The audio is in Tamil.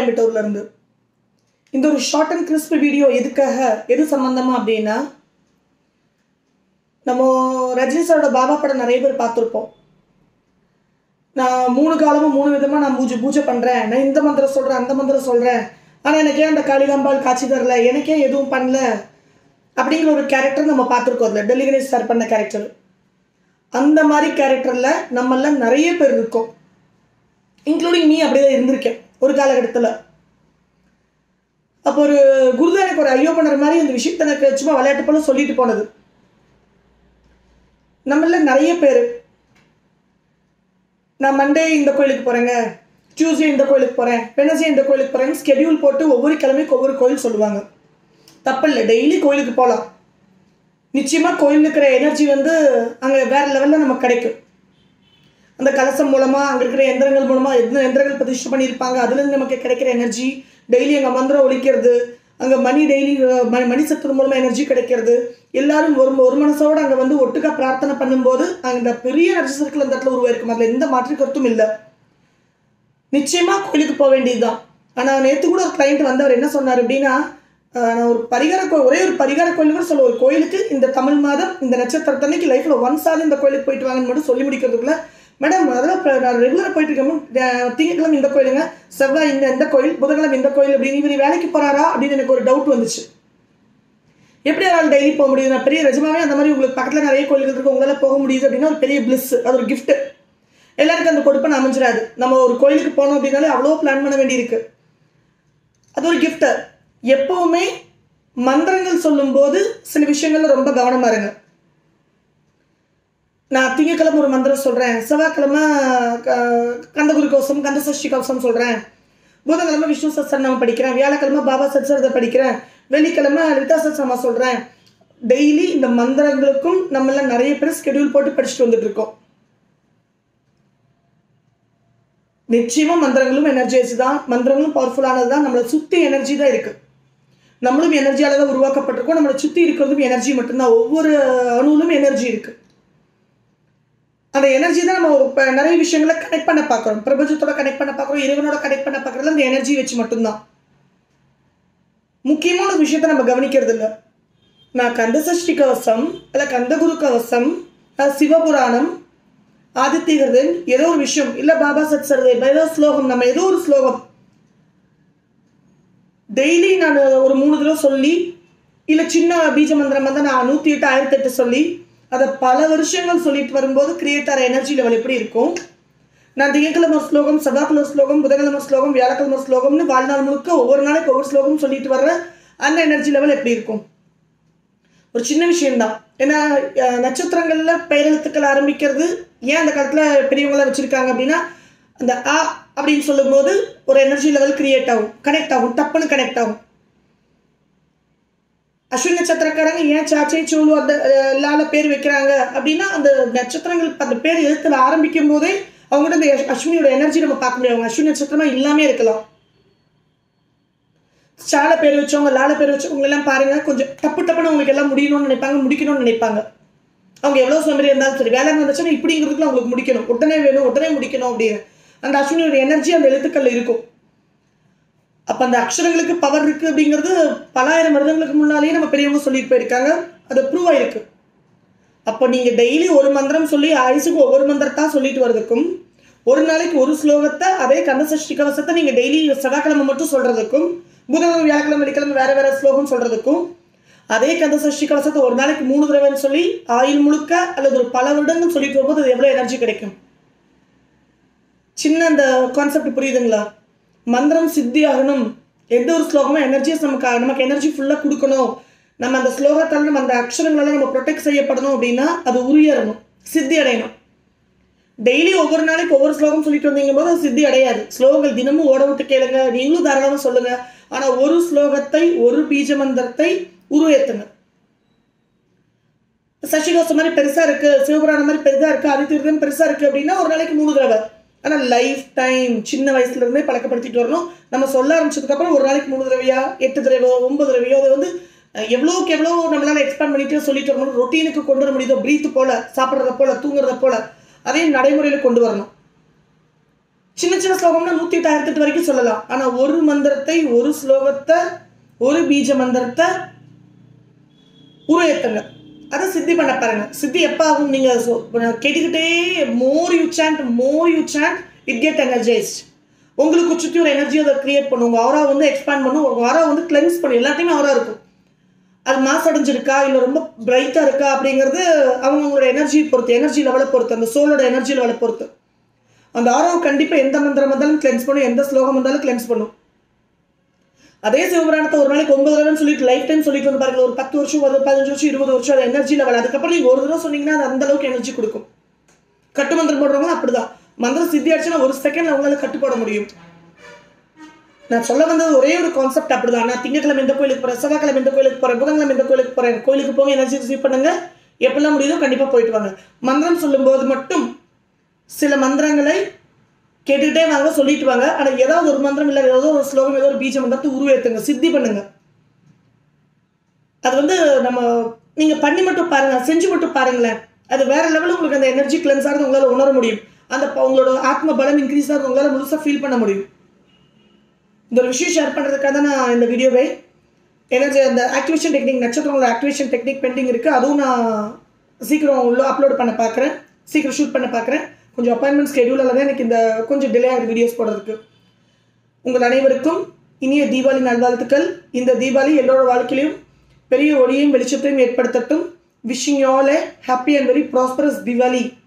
கோயம்புத்தூர்ல இருந்து இந்த ஒரு ஷார்ட் அண்ட் கிறிஸ்ப் வீடியோ எதுக்காக எது சம்பந்தமா அப்படின்னா நம்ம ரஜினி சாரோட பாபா படம் நிறைய பேர் பார்த்துருப்போம் நான் மூணு காலமும் மூணு விதமாக நான் பூஜை பூஜை பண்ணுறேன் நான் இந்த மந்திரம் சொல்கிறேன் அந்த மந்திரம் சொல்கிறேன் ஆனால் எனக்கே அந்த காளிகாம்பாள் காட்சி தரல எனக்கே எதுவும் பண்ணல அப்படிங்கிற ஒரு கேரக்டர் நம்ம பார்த்துருக்கோம் அதில் டெல்லி கணேஷ் சார் பண்ண கேரக்டர் அந்த மாதிரி கேரக்டரில் நம்மள நிறைய பேர் இருக்கோம் இன்க்ளூடிங் மீ அப்படியே தான் இருந்திருக்கேன் ஒரு காலகட்டத்தில் அப்போ ஒரு குருதா எனக்கு ஒரு ஐயோ பண்ணுற மாதிரி இந்த விஷயத்தை எனக்கு சும்மா விளையாட்டு போல சொல்லிட்டு போனது நம்மள நிறைய பேர் நான் மண்டே இந்த கோயிலுக்கு போகிறேங்க டியூஸ்டே இந்த கோயிலுக்கு போகிறேன் வெனஸ்டே இந்த கோயிலுக்கு போகிறேன்னு ஸ்கெடியூல் போட்டு ஒவ்வொரு கிழமைக்கு ஒவ்வொரு கோயில் சொல்லுவாங்க தப்பில்லை டெய்லி கோயிலுக்கு போகலாம் நிச்சயமாக கோயில் இருக்கிற எனர்ஜி வந்து அங்கே வேறு லெவலில் நமக்கு கிடைக்கும் அந்த கலசம் மூலமாக அங்கே இருக்கிற எந்திரங்கள் மூலமாக எந்த எந்திரங்கள் பிரதிஷ்டை பண்ணியிருப்பாங்க அதுலேருந்து நமக்கு கிடைக்கிற எனர்ஜி டெய்லி அங்கே மந்திரம் ஒழிக்கிறது அங்கே மணி டெய்லி மணி மணி சத்து மூலமாக எனர்ஜி கிடைக்கிறது எல்லாரும் ஒரு ஒரு மனசோடு அங்கே வந்து ஒட்டுக்கா பிரார்த்தனை பண்ணும்போது அந்த பெரிய எனர்ஜி சர்க்கிள் அந்த இடத்துல உருவாயிருக்கும் அதில் எந்த மாற்று கருத்தும் இல்லை நிச்சயமாக கோயிலுக்கு போக வேண்டியதுதான் ஆனால் நேற்று கூட ஒரு கிளைண்ட் வந்து அவர் என்ன சொன்னார் அப்படின்னா ஆஹ் நான் ஒரு பரிகார கோ ஒரே ஒரு பரிகார கோயில் கூட சொல்ல ஒரு கோயிலுக்கு இந்த தமிழ் மாதம் இந்த நட்சத்திரத்தன்னைக்கு லைஃப்பில் ஒன்ஸாவது இந்த கோயிலுக்கு போயிட்டு வாங்கன்னு மட்டும் சொல்லி முடிக்கிறதுக்குள்ள மேடம் அதெல்லாம் இப்போ நான் ரெகுலராக போயிட்டு இருக்கேன் திங்கட்கிழமை இந்த கோயிலுங்க செவ்வாய் இந்த இந்த கோயில் புதன்கிழமை இந்த கோயில் அப்படின்னு இவர் வேலைக்கு போகிறாரா அப்படின்னு எனக்கு ஒரு டவுட் வந்துச்சு எப்படி அவரால் டெய்லி போக முடியுது நான் பெரிய நிஜமாவே அந்த மாதிரி உங்களுக்கு பக்கத்தில் நிறைய கோயில்கள் இருக்கு உங்களால் போக முடியுது அப்படின்னா ஒரு பெரிய பிளிஸ் அது ஒரு gift எல்லாருக்கும் அந்த கொடுப்பனை அமைஞ்சிடாது நம்ம ஒரு கோயிலுக்கு போனோம் அப்படின்னாலே அவ்வளோ பிளான் பண்ண வேண்டியிருக்கு அது ஒரு gift எப்பவுமே மந்திரங்கள் சொல்லும்போது சில விஷயங்கள்ல ரொம்ப கவனமா இருங்க நான் திங்கக்கிழமை ஒரு மந்திரம் சொல்றேன் செவ்வாய்க்கிழமை க- கந்தகுரு கவசம் கந்த சஷ்டி கவசம் சொல்றேன் புதன்கிழமை விஷ்ணு சத்சரணம் படிக்கிறேன் வியாழக்கிழமை பாபா சத்சரத்தை படிக்கிறேன் வெள்ளிக்கிழமை லலிதா சத்சமா சொல்றேன் டெய்லி இந்த மந்திரங்களுக்கும் நம்மள நிறைய பேர் ஸ்கெடியூல் போட்டு படிச்சுட்டு வந்துட்டு இருக்கோம் நிச்சயமா மந்திரங்களும் எனர்ஜிஸ் தான் மந்திரங்களும் பவர்ஃபுல்லானது தான் நம்மளை சுத்தி எனர்ஜி தான் இருக்கு நம்மளும் எனர்ஜியால தான் உருவாக்கப்பட்டிருக்கோம் நம்மளை சுத்தி இருக்கிறதும் எனர்ஜி மட்டும்தான் ஒவ்வொரு அணுவிலும் எனர்ஜி இருக்கு அந்த எனர்ஜி தான் நம்ம இப்போ நிறைய விஷயங்களை கனெக்ட் பண்ண பார்க்குறோம் பிரபஞ்சத்தோட கனெக்ட் பண்ண பார்க்குறோம் இறைவனோட கனெக்ட் பண்ண பார்க்குறதுல அந்த எனர்ஜி வச்சு மட்டும்தான் முக்கியமான ஒரு விஷயத்தை நம்ம கவனிக்கிறது இல்லை நான் கந்த சஷ்டி கவசம் இல்லை கந்தகுரு கவசம் அஹ் சிவபுராணம் ஆதித்யகிருதன் ஏதோ ஒரு விஷயம் இல்லை பாபா சத் சரதே ஏதோ ஸ்லோகம் நம்ம ஏதோ ஒரு ஸ்லோகம் டெய்லி நான் ஒரு மூணு தடவை சொல்லி இல்லை சின்ன பீஜ மந்திரம் வந்து நான் நூற்றி எட்டு ஆயிரத்தி எட்டு சொல்லி அதை பல வருஷங்கள் சொல்லிட்டு வரும்போது கிரியேட் ஆகிற எனர்ஜி லெவல் எப்படி இருக்கும் நான் திங்கக்கிழமை ஒரு ஸ்லோகம் செவ்வாய்க்கிழமை ஒரு ஸ்லோகம் புதன்கிழமை ஒரு ஸ்லோகம் வியாழக்கிழமை ஒரு ஸ்லோகம்னு வாழ்நாள் முழுக்க ஒவ்வொரு நாளைக்கு ஒவ்வொரு ஸ்லோகம் சொல்லிட்டு வர்ற அந்த எனர்ஜி லெவல் எப்படி இருக்கும் ஒரு சின்ன விஷயம்தான் ஏன்னா அஹ், நட்சத்திரங்கள்ல பெயரெழுத்துக்கள் ஆரம்பிக்கிறது ஏன் அந்த காலத்தில் பெரியவங்களாம் வச்சிருக்காங்க அப்படின்னா அந்த ஆ அப்படின்னு சொல்லும்போது ஒரு எனர்ஜி லெவல் கிரியேட் ஆகும் கனெக்ட் ஆகும் டப்புன்னு கனெக்ட் ஆகும் அஸ்வினி நட்சத்திரக்காரங்க ஏன் சாச்சை சூழு அந்த அஹ், லால பேர் வைக்கிறாங்க அப்படின்னா அந்த நட்சத்திரங்கள் அந்த பேர் எழுத்துல ஆரம்பிக்கும் போதே அவங்ககிட்ட அந்த அஸ்- அஸ்வினியோட எனர்ஜி நம்ம பார்க்க முடியும் அவங்க அஸ்வினி நட்சத்திரமா இல்லாமே இருக்கலாம் சால பேர் வச்சவங்க லால பேர் வச்சவங்க எல்லாம் பாருங்க கொஞ்சம் டப்பு டப்புன்னு அவங்களுக்கு எல்லாம் முடியணும்னு நினைப்பாங்க முடிக்கணும்னு நினைப்பாங்க அவங்க எவ்வளோ சோம்பேறி இருந்தாலும் சரி வேலை வந்துச்சுன்னா இப்படிங்கிறதுக்குள்ள அவங்களுக்கு முடிக்கணும் உடனே வேணும் உடனே முடிக்கணும் அப்படின்னு அந்த அஸ்வினியோட எனர்ஜி அந்த எழுத்துக்கள்ல இருக்கும் அப்ப அந்த அக்ஷரங்களுக்கு பவர் இருக்கு அப்படிங்கிறது பலாயிரம் வருடங்களுக்கு முன்னாலேயே நம்ம பெரியவங்க சொல்லிட்டு போயிருக்காங்க அது ப்ரூவ் ஆயிருக்கு அப்போ நீங்க டெய்லி ஒரு மந்திரம் சொல்லி ஆயுசுக்கு ஒவ்வொரு மந்திரத்தா சொல்லிட்டு வர்றதுக்கும் ஒரு நாளைக்கு ஒரு ஸ்லோகத்தை அதே கந்த சஷ்டி கவசத்தை நீங்க டெய்லி செவ்வாய்க்கிழமை மட்டும் சொல்றதுக்கும் புதன்கிழமை வியாழக்கிழமை வெள்ளிக்கிழமை வேற வேற ஸ்லோகம் சொல்றதுக்கும் அதே கந்த சஷ்டி கவசத்தை ஒரு நாளைக்கு மூணு தடவைன்னு சொல்லி ஆயுள் முழுக்க அல்லது ஒரு பல வருடங்கள் சொல்லிட்டு வரும்போது அது எவ்வளவு எனர்ஜி கிடைக்கும் சின்ன அந்த கான்செப்ட் புரியுதுங்களா மந்திரம் சித்தி ஆகணும் எந்த ஒரு ஸ்லோகமும் எனர்ஜிஸ் நமக்கு நமக்கு எனர்ஜி ஃபுல்லாக கொடுக்கணும் நம்ம அந்த ஸ்லோகத்தால் நம்ம அந்த அக்ஷரங்களால நம்ம ப்ரொடெக்ட் செய்யப்படணும் அப்படின்னா அது உரியறணும் சித்தி அடையணும் டெய்லி ஒவ்வொரு நாளைக்கு ஒவ்வொரு ஸ்லோகம் சொல்லிட்டு வந்தீங்க போது அது சித்தி அடையாது ஸ்லோகங்கள் தினமும் ஓட விட்டு கேளுங்க நீங்களும் தாராளமாக சொல்லுங்க ஆனா ஒரு ஸ்லோகத்தை ஒரு பீஜ மந்திரத்தை உருவேத்துங்க சசிகோசம் மாதிரி பெருசா இருக்கு சிவபுராணம் மாதிரி பெருசா இருக்கு ஆதித்யம் பெருசா இருக்கு அப்படின்னா ஒரு நாளைக்கு மூணு தடவை ஆனா லைஃப் டைம் சின்ன வயசுல இருந்தே பழக்கப்படுத்திட்டு வரணும் நம்ம சொல்ல ஆரம்பிச்சதுக்கு அப்புறம் ஒரு நாளைக்கு மூணு தடவையா எட்டு தடவையோ ஒன்பது தடவையோ அது வந்து அஹ், எவ்வளவுக்கு எவ்வளோ நம்மளால எக்ஸ்பேண்ட் பண்ணிட்டு சொல்லிட்டு வரணும் ரொட்டீனுக்கு கொண்டு வர முடியுதோ பிரீத் போல சாப்பிட்றத போல தூங்குறத போல அதையும் நடைமுறையில கொண்டு வரணும் சின்ன சின்ன ஸ்லோகம்னா நூற்றி எட்டு ஆயிரத்தி எட்டு வரைக்கும் சொல்லலாம் ஆனால் ஒரு மந்திரத்தை ஒரு ஸ்லோகத்தை ஒரு பீஜ மந்திரத்தை உருவேத்துங்க அதை சித்தி பண்ண பாருங்க சித்தி எப்போ ஆகும் நீங்கள் கேட்டுக்கிட்டே more you chant more you chant it get energised உங்களுக்கு சுற்றி ஒரு எனர்ஜி அதை கிரியேட் பண்ணும் உங்கள் ஆரா வந்து எக்ஸ்பேண்ட் பண்ணும் உங்கள் ஆரா வந்து கிளென்ஸ் பண்ணும் எல்லாத்தையுமே ஆரா இருக்கும் அது மாஸ் அடைஞ்சிருக்கா இல்லை ரொம்ப பிரைட்டாக இருக்கா அப்படிங்கிறது அவங்களோட எனர்ஜி பொறுத்து எனர்ஜி லெவலை பொறுத்து அந்த சோலோட எனர்ஜி லெவலை பொறுத்து அந்த ஆரோவை கண்டிப்பாக எந்த மந்திரம் வந்தாலும் கிளென்ஸ் பண்ணும் எந்த ஸ்லோகம் வந்தாலும் கிளென்ஸ் பண்ணும் அதே சிவபுராணத்தை ஒரு நாளைக்கு ஒன்பது தடவை சொல்லிட்டு லைஃப் டைம் சொல்லிட்டு வந்து பாருங்க ஒரு பத்து வருஷம் ஒரு பதினஞ்சு வருஷம் இருபது வருஷம் அது எனர்ஜி லெவல் அதுக்கப்புறம் நீங்கள் ஒரு தடவை சொன்னீங்கன்னா அது அந்த அளவுக்கு எனர்ஜி கொடுக்கும் கட்டு மந்திரம் போடுறவங்க அப்படிதான் மந்திரம் சித்தி ஆச்சுன்னா ஒரு செகண்ட் அவங்களால கட்டு போட முடியும் நான் சொல்ல வந்தது ஒரே ஒரு கான்செப்ட் அப்படிதான் நான் திங்கக்கிழமை இந்த கோயிலுக்கு போறேன் செவ்வாய்க்கிழமை இந்த கோயிலுக்கு போறேன் புதன்கிழமை இந்த கோயிலுக்கு போறேன் கோயிலுக்கு போங்க எனர்ஜி ரிசீவ் பண்ணுங்க எப்பெல்லாம் முடியுதோ கண்டிப்பா போயிட்டு வாங்க மந்திரம் சொல்லும்போது மட்டும் சில மந்திரங்களை கேட்டுக்கிட்டே வாங்க சொல்லிட்டு வாங்க ஆனால் ஏதாவது ஒரு மந்திரம் இல்லை ஏதாவது ஒரு ஸ்லோகம் ஏதோ ஒரு பீஜ மந்திரத்தை உருவேத்துங்க சித்தி பண்ணுங்க அது வந்து நம்ம நீங்கள் பண்ணி மட்டும் பாருங்க செஞ்சு மட்டும் பாருங்களேன் அது வேற லெவலில் உங்களுக்கு அந்த எனர்ஜி கிளென்ஸ் ஆகிறது உங்களால் உணர முடியும் அந்த ப- உங்களோட ஆத்ம பலம் இன்க்ரீஸ் ஆகிறது உங்களால் முழுசாக ஃபீல் பண்ண முடியும் இந்த ஒரு விஷயம் ஷேர் பண்ணுறதுக்காக தான் நான் இந்த வீடியோவை எனர்ஜி அந்த ஆக்டிவேஷன் டெக்னிக் நட்சத்திரங்களோட ஆக்டிவேஷன் டெக்னிக் பெண்டிங் இருக்குது அதுவும் நான் சீக்கிரம் உள்ள அப்லோட் பண்ண பார்க்குறேன் சீக்கிரம் ஷூட் பண்ண பார்க்குறேன் கொஞ்சம் அப்பாயின்மெண்ட் ஸ்கெடியூலில் தான் எனக்கு இந்த கொஞ்சம் டிலே ஆகுது வீடியோஸ் போடுறதுக்கு உங்கள் அனைவருக்கும் இனிய தீபாவளி நல்வாழ்த்துக்கள் இந்த தீபாவளி எல்லோர வாழ்க்கையிலும் பெரிய ஒளியையும் வெளிச்சத்தையும் ஏற்படுத்தட்டும் wishing all a happy and very prosperous Deepavali